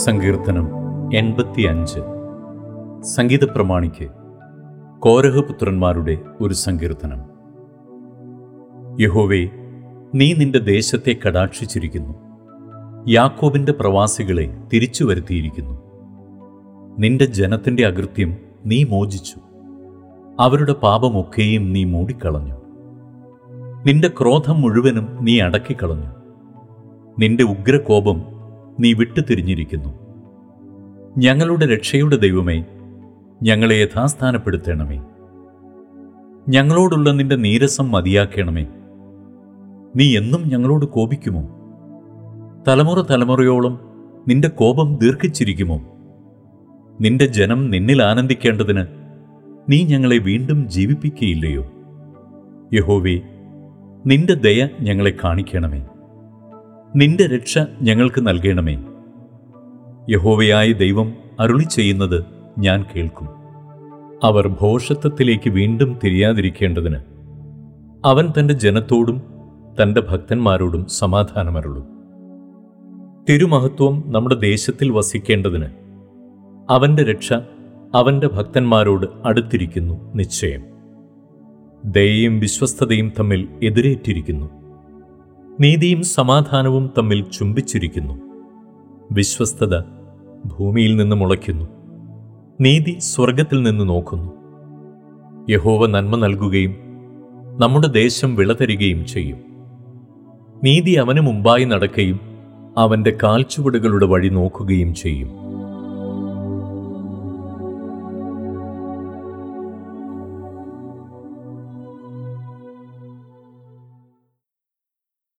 സങ്കീർത്തനം എൺപത്തിയഞ്ച് സംഗീത പ്രമാണിക്ക് കോരഹപുത്രന്മാരുടെ ഒരു സങ്കീർത്തനം യഹോവേ നീ നിന്റെ ദേശത്തെ കടാക്ഷിച്ചിരിക്കുന്നു യാക്കോബിന്റെ പ്രവാസികളെ തിരിച്ചു വരുത്തിയിരിക്കുന്നു നിന്റെ ജനത്തിന്റെ അകൃത്യം നീ മോചിച്ചു അവരുടെ പാപമൊക്കെയും നീ മൂടിക്കളഞ്ഞു നിന്റെ ക്രോധം മുഴുവനും നീ അടക്കിക്കളഞ്ഞു നിന്റെ ഉഗ്രകോപം നീ വിട്ടുതിരിഞ്ഞിരിക്കുന്നു ഞങ്ങളുടെ രക്ഷയുടെ ദൈവമേ ഞങ്ങളെ യഥാസ്ഥാനപ്പെടുത്തണമേ ഞങ്ങളോടുള്ള നിന്റെ നീരസം മതിയാക്കണമേ നീ എന്നും ഞങ്ങളോട് കോപിക്കുമോ തലമുറ തലമുറയോളം നിന്റെ കോപം ദീർഘിച്ചിരിക്കുമോ നിന്റെ ജനം നിന്നിൽ ആനന്ദിക്കേണ്ടതിന് നീ ഞങ്ങളെ വീണ്ടും ജീവിപ്പിക്കുകയില്ലയോ യഹോവേ നിന്റെ ദയ ഞങ്ങളെ കാണിക്കണമേ നിന്റെ രക്ഷ ഞങ്ങൾക്ക് നൽകണമേ യഹോവയായ ദൈവം അരുളി ചെയ്യുന്നത് ഞാൻ കേൾക്കും അവർ ഭോഷത്വത്തിലേക്ക് വീണ്ടും തിരിയാതിരിക്കേണ്ടതിന് അവൻ തന്റെ ജനത്തോടും തന്റെ ഭക്തന്മാരോടും സമാധാനമരുളും തിരുമഹത്വം നമ്മുടെ ദേശത്തിൽ വസിക്കേണ്ടതിന് അവന്റെ രക്ഷ അവന്റെ ഭക്തന്മാരോട് അടുത്തിരിക്കുന്നു നിശ്ചയം ദയയും വിശ്വസ്തതയും തമ്മിൽ എതിരേറ്റിരിക്കുന്നു നീതിയും സമാധാനവും തമ്മിൽ ചുംബിച്ചിരിക്കുന്നു വിശ്വസ്തത ഭൂമിയിൽ നിന്ന് മുളയ്ക്കുന്നു നീതി സ്വർഗത്തിൽ നിന്ന് നോക്കുന്നു യഹോവ നന്മ നൽകുകയും നമ്മുടെ ദേശം വിളതരികയും ചെയ്യും നീതി അവന് മുമ്പായി നടക്കുകയും അവന്റെ കാൽച്ചുവടുകളുടെ വഴി നോക്കുകയും ചെയ്യും